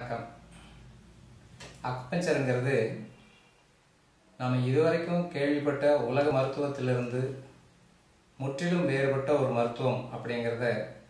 வணக்கம் அக்குபஞ்சருங்கிறது நாம் இதுவரைக்கும் கேள்விப்பட்ட உலக மருத்துவத்திலிருந்து முற்றிலும் வேறுபட்ட ஒரு மருத்துவம் அப்படிங்கிறத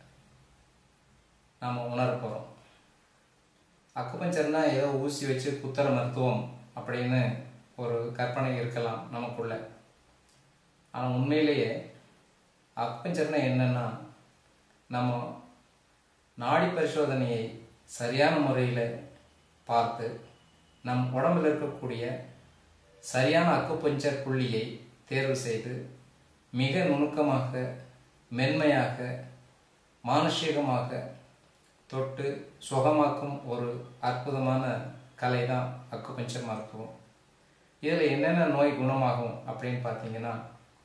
நாம் உணர போகிறோம் அக்குபஞ்சர்னா ஏதோ ஊசி வச்சு குத்துற மருத்துவம் அப்படின்னு ஒரு கற்பனை இருக்கலாம் நமக்குள்ள ஆனால் உண்மையிலேயே அக்குபஞ்சர்னா என்னன்னா நம்ம நாடி பரிசோதனையை சரியான முறையில் பார்த்து நம் உடம்பில் இருக்கக்கூடிய சரியான அக்குபஞ்சர் புள்ளியை தேர்வு செய்து மிக நுணுக்கமாக மென்மையாக மானுஷிகமாக தொட்டு சுகமாக்கும் ஒரு அற்புதமான கலை தான் அக்குபஞ்சர் மருத்துவம் இதில் என்னென்ன நோய் குணமாகும் அப்படின்னு பார்த்தீங்கன்னா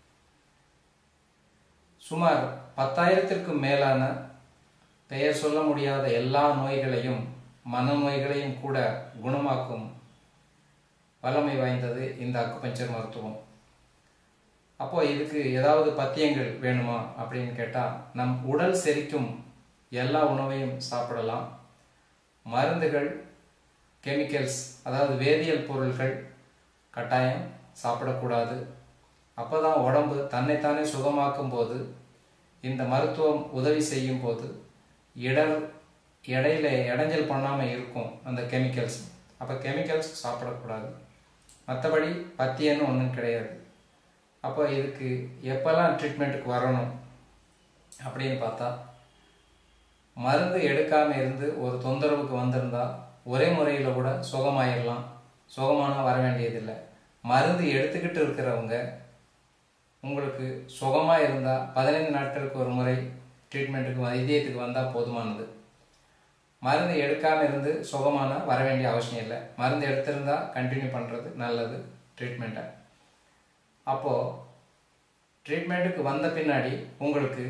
சுமார் பத்தாயிரத்திற்கும் மேலான பெயர் சொல்ல முடியாத எல்லா நோய்களையும் மனநோய்களையும் கூட குணமாக்கும் வல்லமை வாய்ந்தது இந்த அக்குபஞ்சர் மருத்துவம் அப்போ இதுக்கு ஏதாவது பத்தியங்கள் வேணுமா அப்படின்னு கேட்டால் நம் உடல் செரிக்கும் எல்லா உணவையும் சாப்பிடலாம் மருந்துகள் கெமிக்கல்ஸ் அதாவது வேதியியல் பொருட்கள் கட்டாயம் சாப்பிடக்கூடாது அப்போ தான் உடம்பு தன்னைத்தானே சுகமாக்கும் போது இந்த மருத்துவம் உதவி செய்யும் போது இடர் இடையில இடைஞ்சல் பண்ணாமல் இருக்கும் அந்த கெமிக்கல்ஸ் அப்போ கெமிக்கல்ஸ் சாப்பிடக்கூடாது மற்றபடி பத்தியன்னு ஒன்றும் கிடையாது அப்போ இதுக்கு எப்போல்லாம் ட்ரீட்மெண்ட்டுக்கு வரணும் அப்படின்னு பார்த்தா மருந்து எடுக்காமல் இருந்து ஒரு தொந்தரவுக்கு வந்திருந்தா ஒரே முறையில் கூட சுகமாயிடலாம் சுகமான வர வேண்டியதில்லை மருந்து எடுத்துக்கிட்டு இருக்கிறவங்க உங்களுக்கு சுகமாக இருந்தால் பதினைந்து நாட்களுக்கு ஒரு முறை ட்ரீட்மெண்ட்டுக்கு வைத்தியத்துக்கு வந்தால் போதுமானது மருந்து எடுக்காமல் இருந்து சுகமான வர வேண்டிய அவசியம் இல்லை மருந்து எடுத்திருந்தா கண்டினியூ பண்ணுறது நல்லது ட்ரீட்மெண்ட்டை அப்போது ட்ரீட்மெண்ட்டுக்கு வந்த பின்னாடி உங்களுக்கு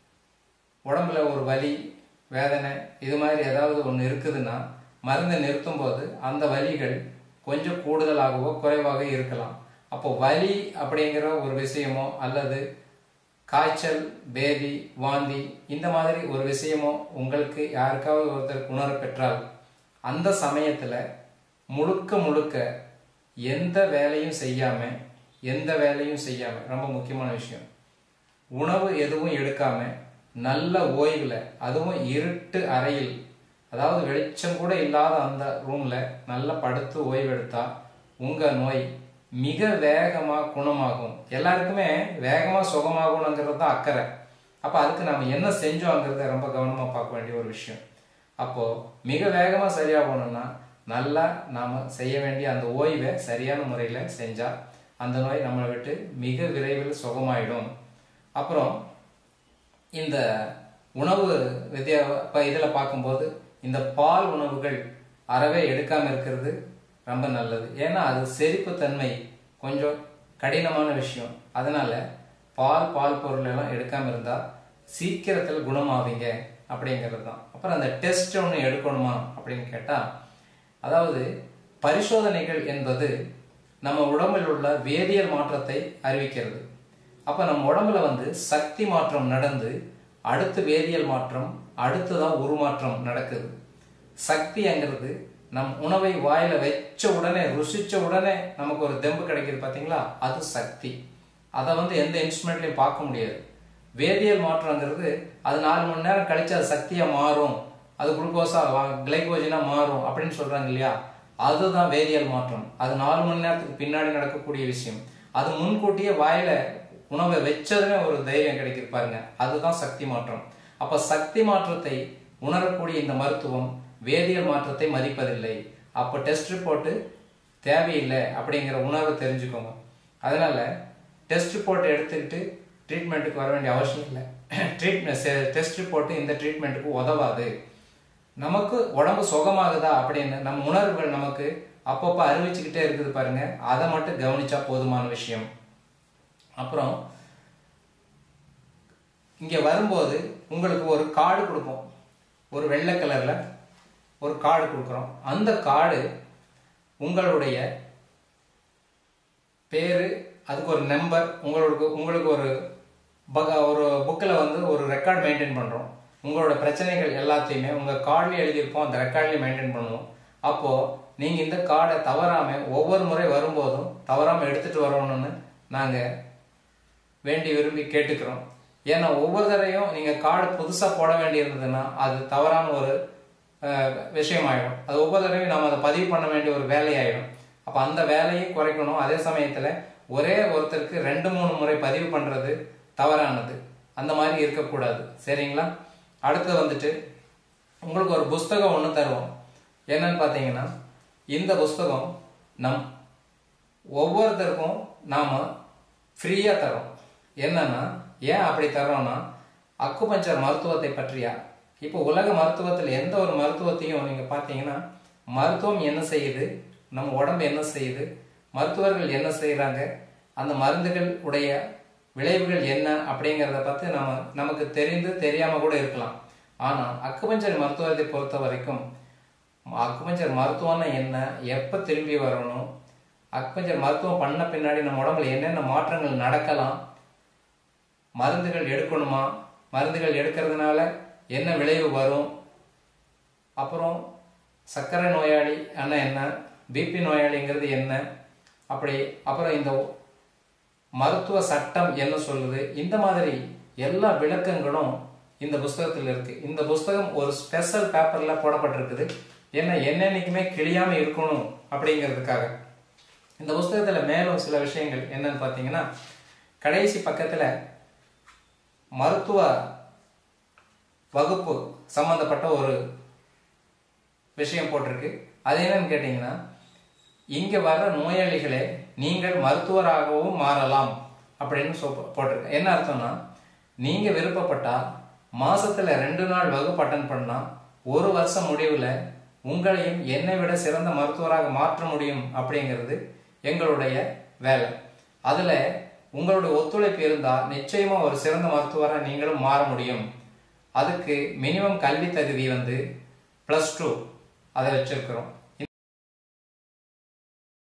உடம்புல ஒரு வலி வேதனை இது மாதிரி ஏதாவது ஒன்று இருக்குதுன்னா மருந்தை நிறுத்தும் போது அந்த வலிகள் கொஞ்சம் கூடுதலாகவோ குறைவாக இருக்கலாம் அப்போ வலி அப்படிங்கிற ஒரு விஷயமோ அல்லது காய்ச்சல் பேதி வாந்தி இந்த மாதிரி ஒரு விஷயமோ உங்களுக்கு யாருக்காவது ஒருத்தருக்கு உணர பெற்றால் அந்த சமயத்தில் முழுக்க முழுக்க எந்த வேலையும் செய்யாமல் எந்த வேலையும் செய்யாமல் ரொம்ப முக்கியமான விஷயம் உணவு எதுவும் எடுக்காமல் நல்ல ஓய்வில் அதுவும் இருட்டு அறையில் அதாவது வெளிச்சம் கூட இல்லாத அந்த ரூமில் நல்லா படுத்து ஓய்வு எடுத்தால் உங்கள் நோய் மிக வேகமாக குணமாகும் எல்லாருக்குமே வேகமாக சுகமாகணுங்கிறது தான் அக்கறை அப்போ அதுக்கு நம்ம என்ன செஞ்சோங்கிறத ரொம்ப கவனமாக பார்க்க வேண்டிய ஒரு விஷயம் அப்போது மிக வேகமாக சரியாகணும்னா நல்லா நாம் செய்ய வேண்டிய அந்த ஓய்வை சரியான முறையில் செஞ்சால் அந்த நோய் நம்மளை விட்டு மிக விரைவில் சுகமாயிடும் அப்புறம் இந்த உணவு வித்யா இப்போ இதில் பார்க்கும்போது இந்த பால் உணவுகள் அறவே எடுக்காமல் இருக்கிறது ரொம்ப நல்லது ஏன்னா அது செரிப்புத்தன்மை கொஞ்சம் கடினமான விஷயம் அதனால பால் பால் பொருள் எல்லாம் எடுக்காமல் இருந்தால் சீக்கிரத்தில் குணமாவீங்க அப்படிங்கிறது தான் அப்புறம் அந்த டெஸ்ட் ஒன்று எடுக்கணுமா அப்படின்னு கேட்டால் அதாவது பரிசோதனைகள் என்பது நம்ம உடம்பில் உள்ள வேதியியல் மாற்றத்தை அறிவிக்கிறது அப்போ நம்ம உடம்புல வந்து சக்தி மாற்றம் நடந்து அடுத்து வேதியியல் மாற்றம் அடுத்துதான் உருமாற்றம் நடக்குது சக்திங்கிறது நம் உணவை வாயில வச்ச உடனே ருசிச்ச உடனே நமக்கு ஒரு தெம்பு கிடைக்குது பார்த்தீங்களா அது சக்தி அதை வந்து எந்த இன்ஸ்ட்ருமெண்ட்லையும் பார்க்க முடியாது வேதியியல் மாற்றங்கிறது அது நாலு மணி நேரம் கழிச்சு அது சக்தியா மாறும் அது குளுக்கோஸா கிளைகோஜனா மாறும் அப்படின்னு சொல்றாங்க இல்லையா அதுதான் வேதியியல் மாற்றம் அது நாலு மணி நேரத்துக்கு பின்னாடி நடக்கக்கூடிய விஷயம் அது முன்கூட்டியே வாயில உணவை வச்சதுமே ஒரு தைரியம் கிடைக்குது பாருங்க அதுதான் சக்தி மாற்றம் அப்ப சக்தி மாற்றத்தை உணரக்கூடிய இந்த மருத்துவம் வேதியியல் மாற்றத்தை மதிப்பதில்லை அப்போ டெஸ்ட் ரிப்போர்ட்டு தேவையில்லை அப்படிங்கிற உணர்வை தெரிஞ்சுக்கோங்க அதனால டெஸ்ட் ரிப்போர்ட் எடுத்துக்கிட்டு ட்ரீட்மெண்ட்டுக்கு வர வேண்டிய அவசியம் இல்லை ட்ரீட்மெண்ட் டெஸ்ட் ரிப்போர்ட்டு இந்த ட்ரீட்மெண்ட்டுக்கு உதவாது நமக்கு உடம்பு சுகமாகுதா அப்படின்னு நம்ம உணர்வுகள் நமக்கு அப்பப்போ அறிவிச்சுக்கிட்டே இருக்குது பாருங்க அதை மட்டும் கவனிச்சா போதுமான விஷயம் அப்புறம் இங்கே வரும்போது உங்களுக்கு ஒரு கார்டு கொடுப்போம் ஒரு வெள்ளை கலரில் ஒரு கார்டு கொடுக்குறோம் அந்த கார்டு உங்களுடைய பேர் அதுக்கு ஒரு நம்பர் உங்களுக்கு உங்களுக்கு ஒரு பக ஒரு புக்கில் வந்து ஒரு ரெக்கார்ட் மெயின்டைன் பண்ணுறோம் உங்களோட பிரச்சனைகள் எல்லாத்தையுமே உங்கள் கார்டில் எழுதியிருப்போம் அந்த ரெக்கார்ட்லேயும் மெயின்டைன் பண்ணுவோம் அப்போது நீங்கள் இந்த கார்டை தவறாமல் ஒவ்வொரு முறை வரும்போதும் தவறாமல் எடுத்துகிட்டு வரணும்னு நாங்கள் வேண்டி விரும்பி கேட்டுக்கிறோம் ஏன்னா ஒவ்வொரு தடையும் நீங்கள் கார்டு புதுசாக போட வேண்டியிருந்ததுன்னா அது தவறான ஒரு அஹ், விஷயமாயிடும் அது ஒவ்வொரு தடவையும் நம்ம அதை பதிவு பண்ண வேண்டிய ஒரு வேலையாயிடும் அப்போ அந்த வேலையை குறைக்கணும் அதே சமயத்தில் ஒரே ஒருத்தருக்கு ரெண்டு மூணு முறை பதிவு பண்ணுறது தவறானது அந்த மாதிரி இருக்கக்கூடாது சரிங்களா அடுத்து வந்துட்டு உங்களுக்கு ஒரு புஸ்தகம் ஒன்று தருவோம் என்னன்னு பார்த்தீங்கன்னா இந்த புஸ்தகம் நம் ஒவ்வொருத்தருக்கும் நாம் ஃப்ரீயாக தரோம் என்னன்னா ஏன் அப்படி தரோம்னா அக்குபஞ்சர் மருத்துவத்தை பற்றியா இப்போ உலக மருத்துவத்தில் எந்த ஒரு மருத்துவத்தையும் நீங்கள் பார்த்தீங்கன்னா மருத்துவம் என்ன செய்யுது நம்ம உடம்பு என்ன செய்யுது மருத்துவர்கள் என்ன செய்கிறாங்க அந்த மருந்துகள் உடைய விளைவுகள் என்ன அப்படிங்கிறத பற்றி நம்ம நமக்கு தெரிந்து தெரியாமல் கூட இருக்கலாம் ஆனால் அக்குபஞ்சர் மருத்துவத்தை பொறுத்த வரைக்கும் அக்குபஞ்சர் மருத்துவம்னா என்ன எப்போ திரும்பி வரணும் அக்குபஞ்சர் மருத்துவம் பண்ண பின்னாடி நம்ம உடம்புல என்னென்ன மாற்றங்கள் நடக்கலாம் மருந்துகள் எடுக்கணுமா மருந்துகள் எடுக்கிறதுனால என்ன விளைவு வரும் அப்புறம் சர்க்கரை நோயாளி ஆனா என்ன பிபி நோயாளிங்கிறது என்ன அப்படி அப்புறம் இந்த மருத்துவ சட்டம் என்ன சொல்லுது இந்த மாதிரி எல்லா விளக்கங்களும் இந்த புஸ்தகத்தில் இருக்கு இந்த புஸ்தகம் ஒரு ஸ்பெஷல் பேப்பர்ல போடப்பட்டிருக்குது ஏன்னா என்னென்னைக்குமே கிழியாம இருக்கணும் அப்படிங்கிறதுக்காக இந்த புஸ்தகத்துல மேலும் சில விஷயங்கள் என்னன்னு பார்த்தீங்கன்னா கடைசி பக்கத்துல மருத்துவ வகுப்பு சம்பந்தப்பட்ட ஒரு விஷயம் போட்டிருக்கு அது என்னன்னு கேட்டிங்கன்னா இங்கே வர்ற நோயாளிகளே நீங்கள் மருத்துவராகவும் மாறலாம் அப்படின்னு சொ போட்டிருக்கு என்ன அர்த்தம்னா நீங்கள் விருப்பப்பட்டா மாசத்துல ரெண்டு நாள் வகுப்பு அட்டன் பண்ணா ஒரு வருஷம் முடிவில் உங்களையும் என்னை விட சிறந்த மருத்துவராக மாற்ற முடியும் அப்படிங்கிறது எங்களுடைய வேலை அதில் உங்களுடைய ஒத்துழைப்பு இருந்தால் நிச்சயமாக ஒரு சிறந்த மருத்துவராக நீங்களும் மாற முடியும் அதுக்கு மினிமம் கல்வி தகுதி வந்து ப்ளஸ் டூ அதை வச்சிருக்கிறோம்